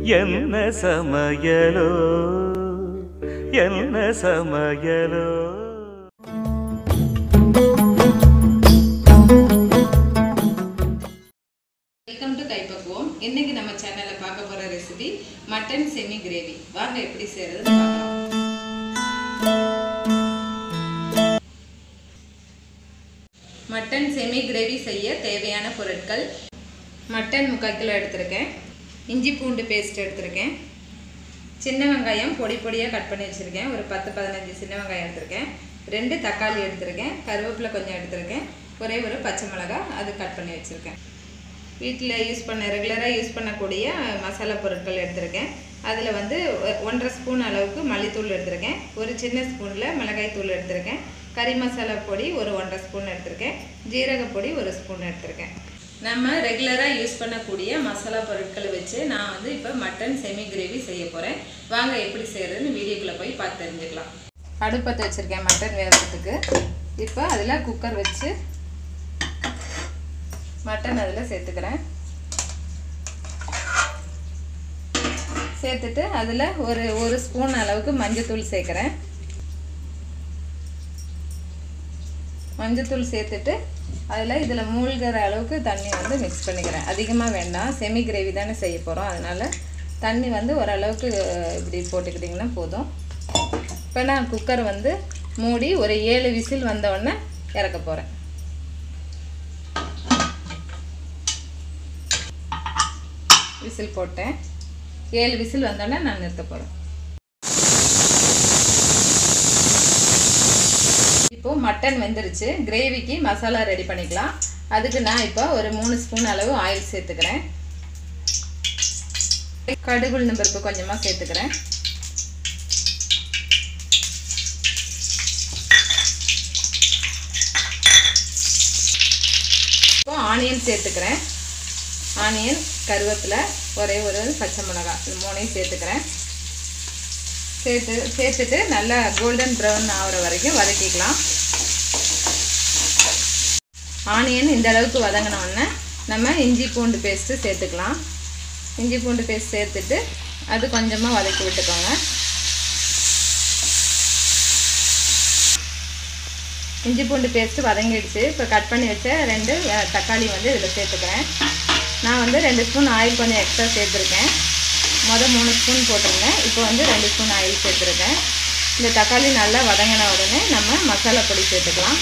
என்ன சமையலோ என்ன சமையலோ வெல்கம் டு கைப்பக்குவம் இன்னைக்கு நம்ம சேனல்ல பார்க்க போற ரெசிபி மட்டன் செமி கிரேவி வாங்க எப்படி செய்யறதுன்னு பார்க்கலாம் மட்டன் செமி கிரேவி செய்ய தேவையான பொருட்கள் மட்டன் முக்கால் கிலோ எடுத்திருக்கேன் இஞ்சி பூண்டு பேஸ்ட் எடுத்திருக்கேன் சின்ன வெங்காயம் பொடி பொடியாக கட் பண்ணி வச்சுருக்கேன் ஒரு பத்து பதினஞ்சு சின்ன வெங்காயம் எடுத்திருக்கேன் ரெண்டு தக்காளி எடுத்திருக்கேன் கருவேப்பிலை கொஞ்சம் எடுத்திருக்கேன் ஒரே ஒரு பச்சை மிளகாய் அது கட் பண்ணி வச்சுருக்கேன் வீட்டில் யூஸ் பண்ண ரெகுலராக யூஸ் பண்ணக்கூடிய மசாலா பொருட்கள் எடுத்திருக்கேன் அதில் வந்து ஒ- ஒன்றரை ஸ்பூன் அளவுக்கு மல்லித்தூள் எடுத்திருக்கேன் ஒரு சின்ன ஸ்பூனில் மிளகாய் தூள் எடுத்திருக்கேன் கறி மசாலா பொடி ஒரு ஒன்றரை ஸ்பூன் எடுத்திருக்கேன் ஜீரக பொடி ஒரு ஸ்பூன் எடுத்திருக்கேன் நம்ம ரெகுலராக யூஸ் பண்ணக்கூடிய மசாலா பொருட்களை வச்சு நான் வந்து இப்போ மட்டன் செமி கிரேவி செய்ய போகிறேன் வாங்க எப்படி செய்கிறதுன்னு வீடியோக்குள்ளே போய் பார்த்து தெரிஞ்சுக்கலாம் அடுப்பத்தை வச்சுருக்கேன் மட்டன் வேகிறதுக்கு இப்போ அதில் குக்கர் வச்சு மட்டன் அதில் சேர்த்துக்கிறேன் சேர்த்துட்டு அதில் ஒரு ஒரு ஸ்பூன் அளவுக்கு மஞ்சத்தூள் சேர்க்குறேன் மஞ்சத்தூள் சேர்த்துட்டு அதில் இதில் மூழ்கிற அளவுக்கு தண்ணி வந்து மிக்ஸ் பண்ணிக்கிறேன் அதிகமாக வேண்டாம் செமி கிரேவி தானே செய்ய போகிறோம் அதனால் தண்ணி வந்து ஓரளவுக்கு அஹ், இப்படி போட்டுக்கிட்டிங்கன்னா போதும் இப்போ நான் குக்கர் வந்து மூடி ஒரு ஏழு விசில் வந்த உடனே இறக்க போகிறேன் விசில் போட்டேன் ஏழு விசில் வந்தோடனே நான் நிறுத்த போகிறேன் இப்போ மட்டன் வெந்துருச்சு கிரேவிக்கு மசாலா ரெடி பண்ணிக்கலாம் அதுக்கு நான் இப்போ ஒரு மூணு ஸ்பூன் அளவு ஆயில் சேர்த்துக்கிறேன் கடுகு உளுந்தம் பருப்பு கொஞ்சமாக சேர்த்துக்கிறேன் இப்போ ஆனியன் சேர்த்துக்கிறேன் ஆனியன் கருவேப்பிலை ஒரே ஒரு பச்சை மிளகாய் இது மூணையும் சேர்த்துக்கிறேன் சேர்த்து சேர்த்துட்டு நல்லா கோல்டன் ப்ரௌன் ஆகிற வரைக்கும் வதக்கிக்கலாம் ஆனியன் இந்த அளவுக்கு வதங்கின உடனே நம்ம இஞ்சி பூண்டு பேஸ்ட்டு சேர்த்துக்கலாம் இஞ்சி பூண்டு பேஸ்ட் சேர்த்துட்டு அது கொஞ்சமாக வதக்கி விட்டுக்கோங்க இஞ்சி பூண்டு பேஸ்ட்டு வதங்கிடுச்சு இப்போ கட் பண்ணி வச்ச ரெண்டு அஹ், தக்காளி வந்து இதில் சேர்த்துக்கிறேன் நான் வந்து ரெண்டு ஸ்பூன் ஆயில் கொஞ்சம் எக்ஸ்ட்ரா சேர்த்துருக்கேன் மொதல் மூணு ஸ்பூன் போட்டிருந்தேன் இப்போ வந்து ரெண்டு ஸ்பூன் ஆயில் சேர்த்துருக்கேன் இந்த தக்காளி நல்லா வதங்கின உடனே நம்ம மசாலா பொடி சேர்த்துக்கலாம்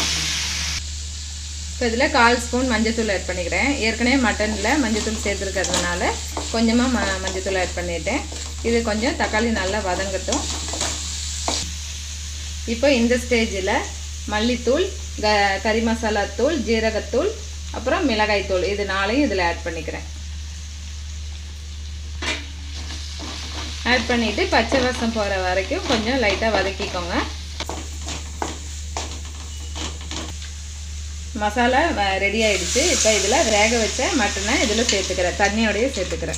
இப்போ இதில் கால் ஸ்பூன் மஞ்சத்தூள் ஆட் பண்ணிக்கிறேன் ஏற்கனவே மட்டனில் மஞ்சத்தூள் சேர்த்துருக்கிறதுனால கொஞ்சமாக ம மஞ்சத்தூள் ஆட் பண்ணிட்டேன் இது கொஞ்சம் தக்காளி நல்லா வதங்கட்டும் இப்போ இந்த ஸ்டேஜில் மல்லித்தூள் க கறி மசாலா தூள் ஜீரகத்தூள் அப்புறம் மிளகாய் தூள் இது நாளையும் இதில் ஆட் பண்ணிக்கிறேன் ஆட் பண்ணிவிட்டு பச்சை வாசம் போகிற வரைக்கும் கொஞ்சம் லைட்டாக வதக்கிக்கோங்க மசாலா ரெடி ஆயிடுச்சு இப்போ இதில் வேக வச்ச மட்டனை இதில் சேர்த்துக்கிறேன் தண்ணியோடய சேர்த்துக்கிறேன்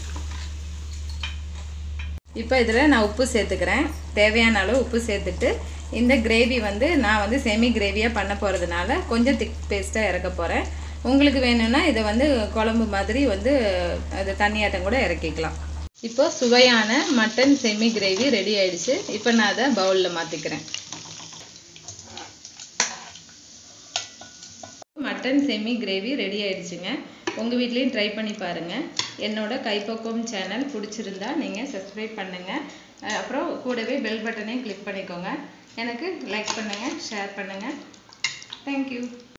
இப்போ இதில் நான் உப்பு சேர்த்துக்கிறேன் தேவையான அளவு உப்பு சேர்த்துட்டு இந்த கிரேவி வந்து நான் வந்து செமி கிரேவியாக பண்ண போகிறதுனால கொஞ்சம் திக் பேஸ்ட்டாக இறக்க போகிறேன் உங்களுக்கு வேணும்னா இதை வந்து குழம்பு மாதிரி வந்து அது தண்ணியாட்டம் கூட இறக்கிக்கலாம் இப்போ சுவையான மட்டன் செமி கிரேவி ரெடி ஆயிடுச்சு இப்போ நான் அதை பவுலில் மாற்றிக்கிறேன் மட்டன் செமி கிரேவி ரெடி ஆயிடுச்சுங்க உங்கள் வீட்லேயும் ட்ரை பண்ணி பாருங்கள் என்னோட கைப்பக்குவம் சேனல் பிடிச்சிருந்தா நீங்கள் சப்ஸ்கிரைப் பண்ணுங்கள் அஹ் அப்புறம் கூடவே பெல் பட்டனையும் கிளிக் பண்ணிக்கோங்க எனக்கு லைக் பண்ணுங்கள் ஷேர் பண்ணுங்கள் தேங்க்யூ